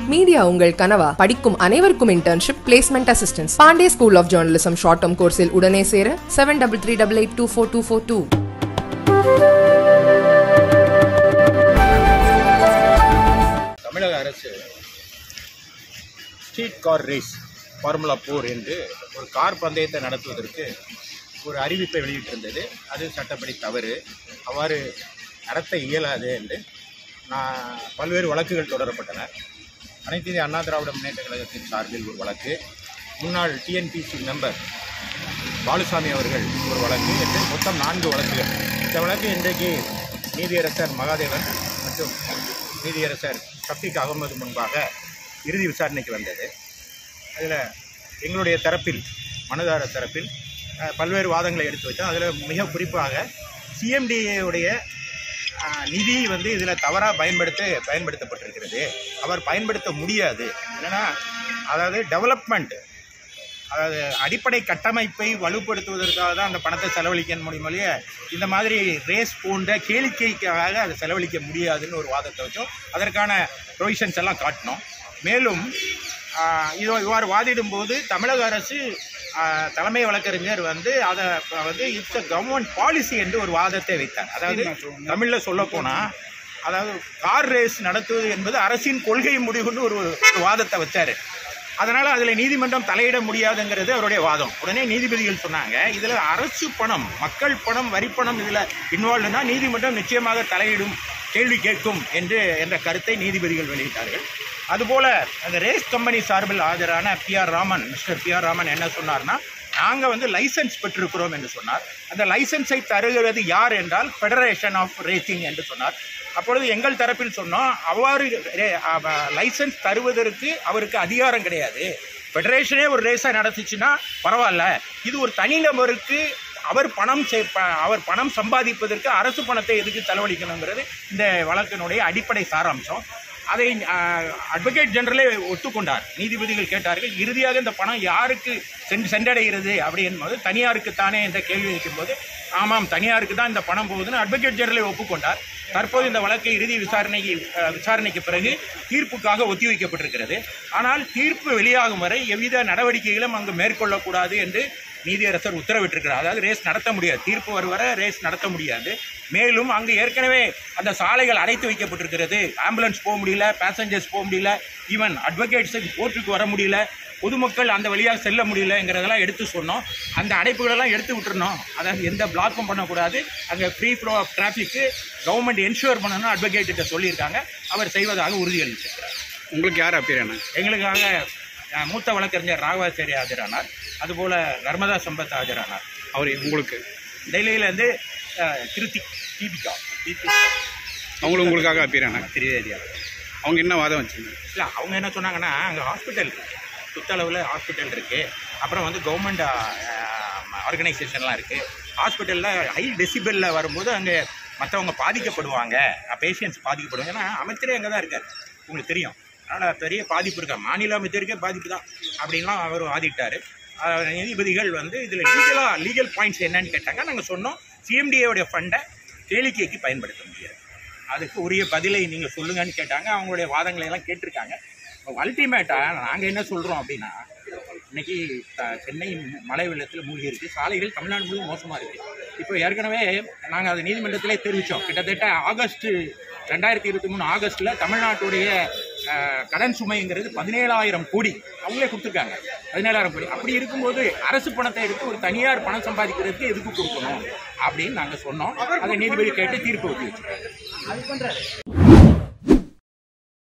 media உங்கள் கனவா படிக்கும் அனைவருக்கும் internship placement assistance Pandey school of journalism short term கோர்ஸில் உடனே சேர seven double three double eight two four two four two தமிழக அரசு street car race formula four என்று ஒரு கார் பந்தயத்தை நடத்துவதற்கு ஒரு அறிவிப்பை வெளியிட்டிருந்தது அது சட்டப்படி தவறு அவ்வாறு நடத்த இயலாது என்று நான் பல்வேறு வழக்குகள் தொடரப்பட்டன அனைத்து இந்திய அண்ணா திராவிட முன்னேற்ற கழகத்தின் சார்பில் ஒரு வழக்கு முன்னாள் டிஎன்பிசி மெம்பர் பாலுசாமி அவர்கள் ஒரு வழக்கு என்று மொத்தம் நான்கு வழக்குகள் இந்த வழக்கு இன்றைக்கு நீதியரசர் மகாதேவன் மற்றும் நீதியரசர் ஷஃபீக் அகமது முன்பாக இறுதி விசாரணைக்கு வந்தது அதில் எங்களுடைய தரப்பில் மனுதாரர் தரப்பில் அஹ், பல்வேறு வாதங்களை எடுத்து வச்சோம் அதில் மிக குறிப்பாக சிஎம்டிஏவுடைய நிதி வந்து இதில் தவறாக பயன்படுத்த பயன்படுத்தப்பட்டிருக்கிறது அவர் பயன்படுத்த முடியாது என்னன்னா அதாவது டெவலப்மெண்ட் அதாவது அடிப்படை கட்டமைப்பை வலுப்படுத்துவதற்காக தான் அந்த பணத்தை செலவழிக்க முடியும் ஒழிய இந்த மாதிரி ரேஸ் போன்ற கேளிக்கைக்காக அதை செலவழிக்க முடியாதுன்னு ஒரு வாதத்தை வச்சோம் அதற்கான ப்ரொவிஷன்ஸ் எல்லாம் காட்டினோம் மேலும் ஆஹ், இது இவ்வாறு வாதிடும் போது தமிழக அரசு ஆஹ், தலைமை வழக்கறிஞர் வந்து அதை வந்து இட்ஸ் கவர்மெண்ட் பாலிசி என்று ஒரு வாதத்தை வைத்தார் அதாவது தமிழில் சொல்ல அதாவது கார் ரேஸ் நடத்துவது என்பது அரசின் கொள்கை முடிவுன்னு ஒரு ஒரு வாதத்தை வச்சாரு அதனால அதில் நீதிமன்றம் தலையிட முடியாதுங்கிறது அவருடைய வாதம் உடனே நீதிபதிகள் சொன்னாங்க இதில் அரசு பணம் மக்கள் பணம் வரிப்பணம் இதில் இன்வால்வ்னா நீதிமன்றம் நிச்சயமாக தலையிடும் கேள்வி கேட்கும் என்று என்ற கருத்தை நீதிபதிகள் வெளியிட்டார்கள் அதுபோல அந்த ரேஸ் கம்பெனி சார்பில் ஆஜரான P R Raman mister P R Raman என்ன சொன்னார்னா நாங்கள் வந்து லைசன்ஸ் பெற்றிருக்கிறோம் என்று சொன்னார் அந்த லைசன்ஸை தருகிறது யார் என்றால் ஃபெடரேஷன் ஆஃப் ரேசிங் என்று சொன்னார் அப்பொழுது எங்கள் தரப்பில் சொன்னோம் அவ்வாறு ரே- அவ- லைசன்ஸ் தருவதற்கு அவருக்கு அதிகாரம் கிடையாது ஃபெடரேஷனே ஒரு ரேஸை நடத்துச்சுன்னா பரவாயில்ல இது ஒரு தனிநபருக்கு அவர் பணம் சே- ப- அவர் பணம் சம்பாதிப்பதற்கு அரசு பணத்தை எதுக்கு செலவழிக்கணுங்கிறது இந்த வழக்கினுடைய அடிப்படை சாராம்சம் அதை அட்வொகேட் ஜெனரலே ஒத்துக்கொண்டார் நீதிபதிகள் கேட்டார்கள் இறுதியாக இந்த பணம் யாருக்கு சென் சென்றடைகிறது அப்படி என்பது தனியாருக்கு தானே என்ற கேள்வி வைக்கும்போது ஆமாம் தனியாருக்கு தான் இந்த பணம் போகுதுன்னு அட்வொகேட் ஜெனரலே ஒப்புக்கொண்டார் தற்போது இந்த வழக்கு இறுதி விசாரணைக்கு அஹ், விசாரணைக்கு பிறகு தீர்ப்புக்காக ஒத்திவைக்கப்பட்டிருக்கிறது ஆனால் தீர்ப்பு வெளியாகும் வரை எவ்வித நடவடிக்கைகளும் அங்கு மேற்கொள்ளக்கூடாது என்று நீதியரசர் உத்தரவிட்டிருக்கிறார் அதாவது ரேஸ் நடத்த முடியாது தீர்ப்பு வரும் வரை ரேஸ் நடத்த முடியாது மேலும் அங்கு ஏற்கனவே அந்த சாலைகள் அடைத்து வைக்கப்பட்டிருக்கிறது ஆம்புலன்ஸ் போக முடியல பேசஞ்சர்ஸ் போக முடியல ஈவன் அட்வொகேட்ஸுக்கு கோர்ட்டுக்கு வர முடியல பொதுமக்கள் அந்த வழியாக செல்ல முடியலங்கிறதெல்லாம் எடுத்து சொன்னோம் அந்த அடைப்புகளெல்லாம் எடுத்து விட்டுறணும் அதாவது எந்த பிளாக்கும் பண்ணக்கூடாது அங்கே ஃப்ரீ ஃப்ளோ ஆஃப் டிராஃபிக்கு கவர்மெண்ட் என்ஷூர் பண்ணணும்னு advocate கிட்ட சொல்லியிருக்காங்க அவர் செய்வதாக உறுதியளித்திருக்கிறார் உங்களுக்கு யார் அப்பீரான எங்களுக்காக அஹ், மூத்த வழக்கறிஞர் ராகவாச்சாரி ஆஜரானார் அதுபோல் நர்மதா சம்பத் ஆஜரானார் அவர் உங்களுக்கு டெல்லியிலேருந்து திருத்தி தீபிகா தீபிகா அவங்களும் உங்களுக்காக அப்பீரான திரிவேதியா அவங்க என்ன வாதம் வச்சுங்க இல்லை அவங்க என்ன சொன்னாங்கன்னா அங்கே ஹாஸ்பிட்டல் இருக்கு சுத்தளவில் ஹாஸ்பிட்டல் இருக்குது அப்புறம் வந்து கவர்மெண்ட் ஆர்கனைசேஷன்லாம் இருக்குது ஹாஸ்பிட்டலில் ஹை டெசிபலில் வரும்போது அங்கே மற்றவங்க பாதிக்கப்படுவாங்க பேஷண்ட்ஸ் பாதிக்கப்படுவாங்க ஏன்னா அமைச்சரே அங்கே தான் இருக்கார் உங்களுக்கு தெரியும் அதனால் பெரிய பாதிப்பு இருக்கா மாநில அமைச்சருக்கே பாதிப்பு தான் அப்படின்லாம் அவர் வாதிட்டார் அஹ், நீதிபதிகள் வந்து இதில் லீகலாக லீகல் பாயிண்ட்ஸ் என்னன்னு கேட்டாங்க நாங்கள் சொன்னோம் சிஎம்டிஏவுடைய ஃபண்டை கேளிக்கைக்கு பயன்படுத்த முடியாது அதுக்கு உரிய பதிலை நீங்கள் சொல்லுங்கன்னு கேட்டாங்க அவங்களுடைய வாதங்களை எல்லாம் கேட்டிருக்காங்க அல்டிமேட்டாக நாங்கள் என்ன சொல்கிறோம் அப்படின்னா இன்னைக்கு த- சென்னை மழை வெள்ளத்தில் மூழ்கி இருக்கு சாலைகள் தமிழ்நாடு முழுவதும் மோசமாக இருக்குது இப்போ ஏற்கனவே நாங்கள் அதை நீதிமன்றத்திலே தெரிவித்தோம் கிட்டத்தட்ட ஆகஸ்ட் ரெண்டாயிரத்தி இருபத்தி மூணு ஆகஸ்ட்டில் தமிழ்நாட்டுடைய அஹ், கடன் சுமைங்கிறது பதினேழாயிரம் கோடி அவங்களே கொடுத்துருக்காங்க பதினேழாயிரம் கோடி அப்படி இருக்கும்போது அரசு பணத்தை எடுத்து ஒரு தனியார் பணம் சம்பாதிக்கிறதுக்கு எதுக்கு கொடுக்கணும் அப்படின்னு நாங்கள் சொன்னோம் அதை நீதிபதி கேட்டு தீர்ப்பு ஒத்தி வச்சிருக்காங்க